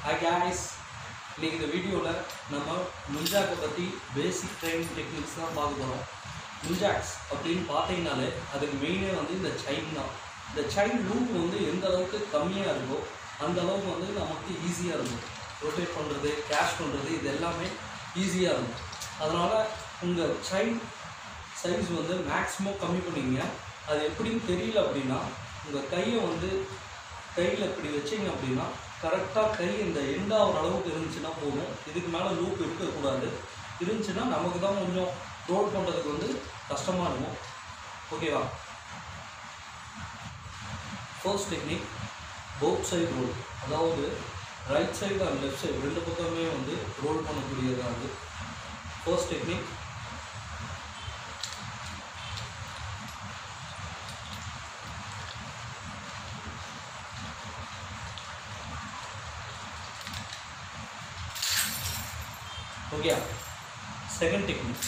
Hi guys இன்னைக்கு இந்த வீடியோவில் நம்ம முஞ்சாக்கை பற்றி பேசிக் ட்ரைனிங் டெக்னிக்ஸ் தான் பார்க்க போகிறோம் முஞ்சாக்ஸ் அப்படின்னு பார்த்தீங்கனாலே அதுக்கு மெயினே வந்து இந்த செயின் தான் இந்த செயின் லூப் வந்து எந்த அளவுக்கு கம்மியாக இருக்கோ அந்த அளவுக்கு வந்து நமக்கு ஈஸியாக இருக்கும் ரொட்டேட் பண்ணுறது கேஷ் பண்ணுறது இது எல்லாமே ஈஸியாக இருக்கும் அதனால் உங்கள் செயின் சைஸ் வந்து மேக்ஸிமம் கம்மி பண்ணிங்க அது எப்படின்னு தெரியல அப்படின்னா உங்கள் கையை வந்து கையில் இப்படி வச்சீங்க அப்படின்னா கரெக்டாக கை இந்த எண்ட் ஆகிற அளவுக்கு இருந்துச்சுன்னா போதும் இதுக்கு மேலே லூப் இருக்கக்கூடாது இருந்துச்சுன்னா நமக்கு தான் கொஞ்சம் ரோல் பண்ணுறதுக்கு வந்து கஷ்டமாக இருக்கும் ஓகேவா first technique both side roll அதாவது right side and left side ரெண்டு பக்கமே வந்து ரோல் பண்ணக்கூடியதாக இருக்குது first technique okay second technique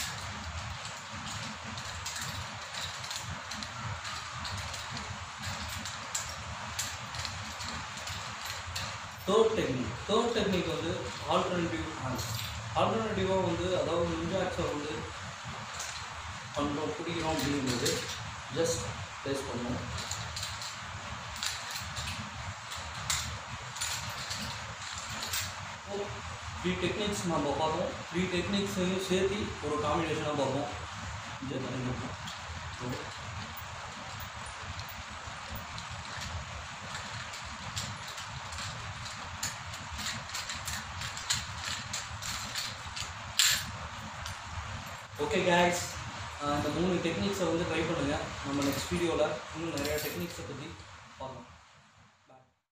third technique third technique வந்து ஆல்டர்னேட்டிவ் ஹேண்ட்ஸ் ஆல்டர்னேட்டிவாக வந்து அதாவது இன்ஜாக்ஸை வந்து பண்ணுறோம் பிடிக்கிறோம் அப்படிங்கும்போது ஜஸ்ட் ப்ளேஸ் பண்ணுவோம் த்ரீ டெக்னிக்ஸ் நம்ம பார்த்தோம் த்ரீ டெக்னிக்ஸையும் சேர்த்து ஒரு காம்பினேஷனாக பார்ப்போம் இங்கே பாருங்க. ஓகே guys இந்த மூணு டெக்னிக்ஸை வந்து ட்ரை பண்ணுங்கள் நம்ம நெக்ஸ்ட் வீடியோவில் இன்னும் நிறையா டெக்னிக்ஸை பற்றி